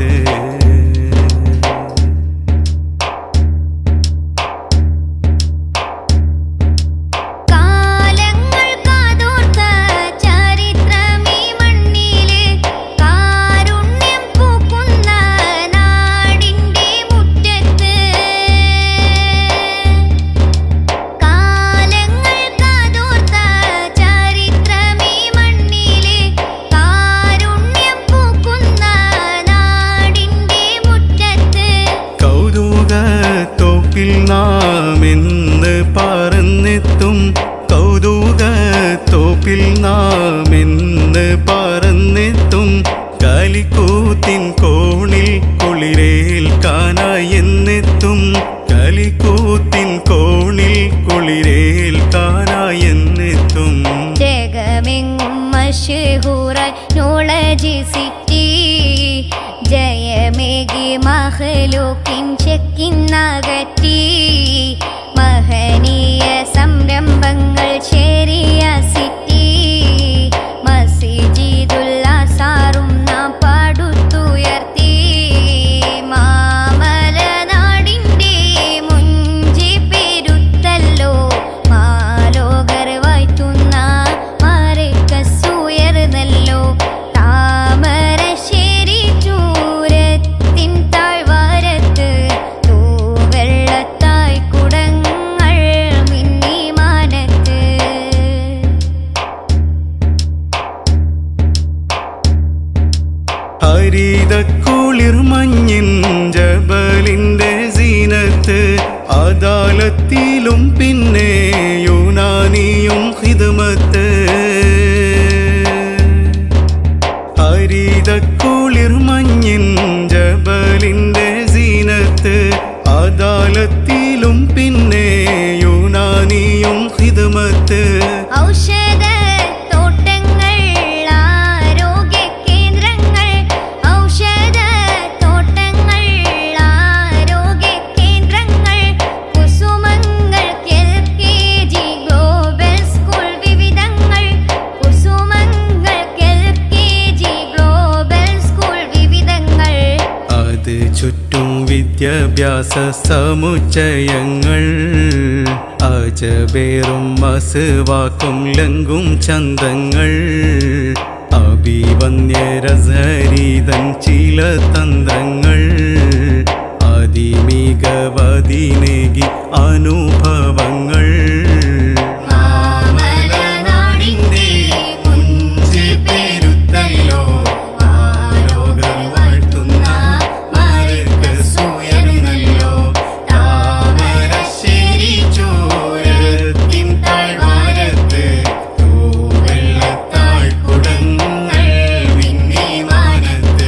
മാനത്ത് കാലങ്ങൾ കാതോർത്ത ചരിത്രമീ മണ്ണില് കാരുണ്യം പൂക്കുന്ന നാടിന്റെ മുറ്റത്ത് കാലങ്ങൾ കാതോർത്ത ചരിത്രമീ മണ്ണില് കാരുണ്യം പൂക്കുന്ന നാടിന്റെ മുറ്റത്ത് കൗതുക തോപ്പിൽ നാം എന്ന് പറന്നെത്തും കൗതുക തോപ്പിൽ നാം എന്ന് പറന്നെത്തും കലിക്കൂത്തിൻ കോണിൽ കുളിരേൽക്കാനായി എന്നെത്തും കലിക്കൂത്തിൻ കോണിൽ കുളിരേൽക്കാനായി എന്നെത്തും ജഗമെങ്ങും മഷഹൂറായി നോളജ് സിറ്റി ജയമേകി മഹലൂക്കിൻ ചെക്കിന്നകറ്റി മഹനീയ സംരംഭങ്ങൾ ശരിയ സിറ്റി മസിജിദുല്ലാസാറും നാം പാടുത്തുയർത്തി മാമല നാടിൻ്റെ മുഞ്ചി പെരുത്തല്ലോ മാലോകർ വായ്ത്തുന്ന മരക്കസുയർന്നല്ലോ താമരശ്ശേരി ചൂരത്തിൻ താഴ്വാരത്ത് തൂവെള്ളത്തായ് കുടങ്ങൾ മിന്നി മാനത്ത് ഹരിത കുളിർ മഞ്ഞിൻ ജബലിന്റെ സീനത്ത് അദാലത്തിലും പിന്നെ യുനാനിയും ഹിദമത്ത് ഹരിത കുളിർ മഞ്ഞിൻ ജബലിന്റെ സീനത്ത് അദാലത്തിലും പിന്നെ യുനാനിയും ഹിദമത്ത് ഔഷധ തോട്ടങ്ങൾ ആരോഗ്യ കേന്ദ്രങ്ങൾ ഔഷധ തോട്ടങ്ങൾ ആരോഗ്യ കേന്ദ്രങ്ങൾ കുസുമങ്ങൾക്ക് L K G global school വിവിധങ്ങൾ കുസുമങ്ങൾക്ക് L K G global school വിവിധങ്ങൾ അത് ചുറ്റും വിദ്യാഭ്യാസ സമുച്ചയങ്ങൾ അജബേറും മസുവാക്കും ലങ്കും ചന്തങ്ങൾ അഭിവന്യരസരീതൻ ചില തന്ത്രങ്ങൾ അതിമികവതിനേകി അനുഭവങ്ങൾ മാമലനാടിന്റെ മുഞ്ചി പെരുത്തല്ലോ ആലോകർ വാഴ്ത്തുന്ന മരക്കസുയർന്നല്ലോ താമരശ്ശേരി ചോരത്തിൻ താഴ്വാരത്ത് തൂവെള്ളത്താഴ് കുടങ്ങൾ വിണ്ണി മാനത്ത്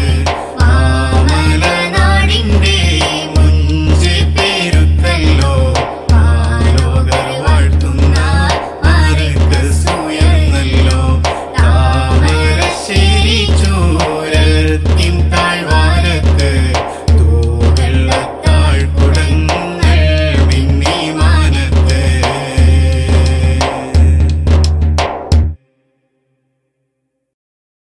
മാമലനാടിന്റെ മുഞ്ചി പെരുത്തല്ലോ ആലോകർ വാഴ്ത്തുന്ന മരക്കസുയർന്നല്ലോ താമരശ്ശേരി ചോരത്തിൻ